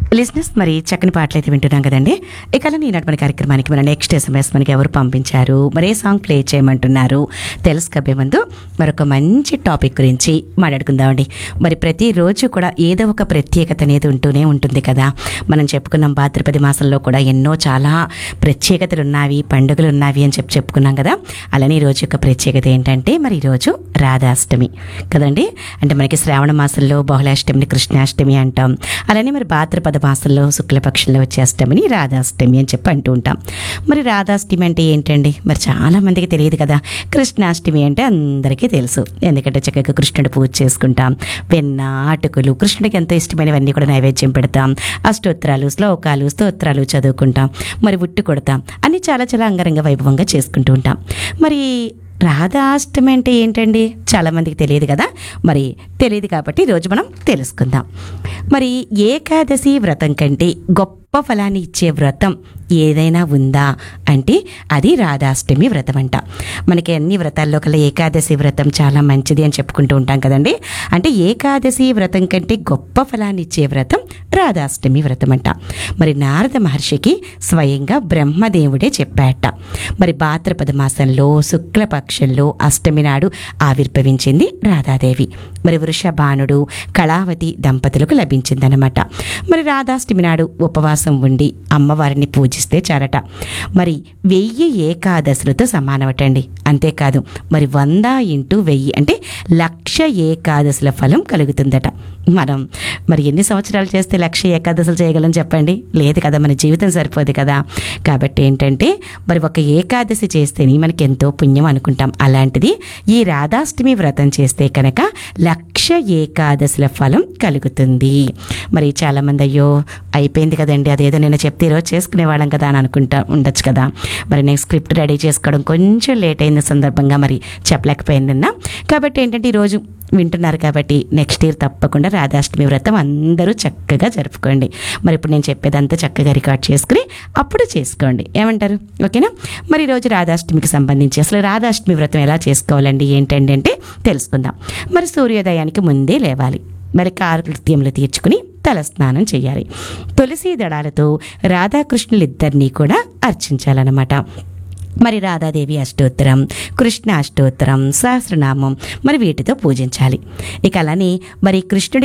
లిజినెస్ మరి చక్కని పాటలు అయితే వింటున్నాం కదండి ఇక ఈనాటి మన కార్యక్రమానికి మన నెక్స్ట్ ఎస్ఎంఎస్ మనకి ఎవరు పంపించారు మరే సాంగ్ ప్లే చేయమంటున్నారు తెలుసుకోబే ముందు మరొక మంచి టాపిక్ గురించి మాట్లాడుకుందామండి మరి ప్రతిరోజు కూడా ఏదో ఒక ప్రత్యేకత అనేది ఉంటూనే ఉంటుంది కదా మనం చెప్పుకున్నాం భాద్రపది మాసంలో కూడా ఎన్నో చాలా ప్రత్యేకతలు ఉన్నవి పండుగలు ఉన్నవి అని చెప్పి చెప్పుకున్నాం కదా అలానే ఈ రోజు యొక్క ప్రత్యేకత ఏంటంటే మరి ఈరోజు రాధాష్టమి కదండి అంటే మనకి శ్రావణ మాసంలో బహుళాష్టమిని కృష్ణాష్టమి అంటాం అలానే మరి భాద్రపద మాసంలో శుక్లపక్షంలో వచ్చే అష్టమిని రాధాష్టమి అని చెప్పి అంటూ ఉంటాం మరి రాధాష్టమి అంటే ఏంటండి మరి చాలా మందికి తెలియదు కదా కృష్ణాష్టమి అంటే అందరికీ తెలుసు ఎందుకంటే చక్కగా కృష్ణుడు పూజ చేసుకుంటాం వెన్న అటుకులు కృష్ణుడికి ఎంతో ఇష్టమైనవన్నీ కూడా నైవేద్యం పెడతాం అష్టోత్తరాలు శ్లోకాలు స్తోత్రాలు చదువుకుంటాం మరి ఉట్టు కొడతాం అన్ని చాలా చాలా అంగరంగ వైభవంగా చేసుకుంటూ ఉంటాం మరి రాధాష్టమి అంటే ఏంటండి చాలామందికి తెలియదు కదా మరి తెలియదు కాబట్టి ఈరోజు మనం తెలుసుకుందాం మరి ఏకాదశి వ్రతం కంటే గొప్ప ఫలాన్ని ఇచ్చే వ్రతం ఏదైనా ఉందా అంటే అది రాధాష్టమి వ్రతం అంట మనకి అన్ని వ్రతాల్లో కల్లా ఏకాదశి వ్రతం చాలా మంచిది అని చెప్పుకుంటూ ఉంటాం కదండి అంటే ఏకాదశి వ్రతం కంటే గొప్ప ఫలాన్ని ఇచ్చే వ్రతం రాధాష్టమి వ్రతం అంట మరి నారద మహర్షికి స్వయంగా బ్రహ్మదేవుడే చెప్పాట మరి భాద్రపద మాసంలో శుక్లపక్షంలో అష్టమి నాడు ఆవిర్భవించింది రాధాదేవి మరి వృషభానుడు కళావతి దంపతులకు లభించిందనమాట మరి రాధాష్టమి నాడు ఉపవాసం ఉండి అమ్మవారిని పూజిస్తే చాలట మరి వెయ్యి ఏకాదశులతో సమానమటండి అంతేకాదు మరి వంద ఇంటూ వెయ్యి అంటే లక్ష ఏకాదశుల ఫలం కలుగుతుందట మనం మరి ఎన్ని సంవత్సరాలు చేస్తే లక్ష ఏకాదశులు చేయగలం చెప్పండి లేదు కదా మన జీవితం సరిపోదు కదా కాబట్టి ఏంటంటే మరి ఒక ఏకాదశి చేస్తేనే మనకి ఎంతో పుణ్యం అనుకుంటాం అలాంటిది ఈ రాధాష్టమి వ్రతం చేస్తే కనుక లక్ష ఏకాదశుల ఫలం కలుగుతుంది మరి చాలామంది అయ్యో అయిపోయింది కదండి అదేదో నేను చెప్తే ఈరోజు చేసుకునే వాళ్ళం కదా అని అనుకుంటా ఉండొచ్చు కదా మరి నేను స్క్రిప్ట్ రెడీ చేసుకోవడం కొంచెం లేట్ అయిన సందర్భంగా మరి చెప్పలేకపోయిందన్నా కాబట్టి ఏంటంటే ఈరోజు వింటున్నారు కాబట్టి నెక్స్ట్ ఇయర్ తప్పకుండా రాధాష్టమి వ్రతం అందరూ చక్కగా జరుపుకోండి మరి ఇప్పుడు నేను చెప్పేదంతా చక్కగా రికార్డ్ చేసుకుని అప్పుడు చేసుకోండి ఏమంటారు ఓకేనా మరి ఈరోజు రాధాష్టమికి సంబంధించి అసలు రాధాష్టమి వ్రతం ఎలా చేసుకోవాలండి ఏంటండి అంటే తెలుసుకుందాం మరి సూర్యోదయానికి ముందే లేవాలి మరి కార్యకృత్యములు తీర్చుకుని తలస్నానం చేయాలి తులసి దళాలతో రాధాకృష్ణులిద్దరినీ కూడా అర్చించాలన్నమాట మరి రాధాదేవి అష్టోత్తరం కృష్ణ అష్టోత్తరం సహస్రనామం మరి వీటితో పూజించాలి ఇక అలానే మరి కృష్ణుడి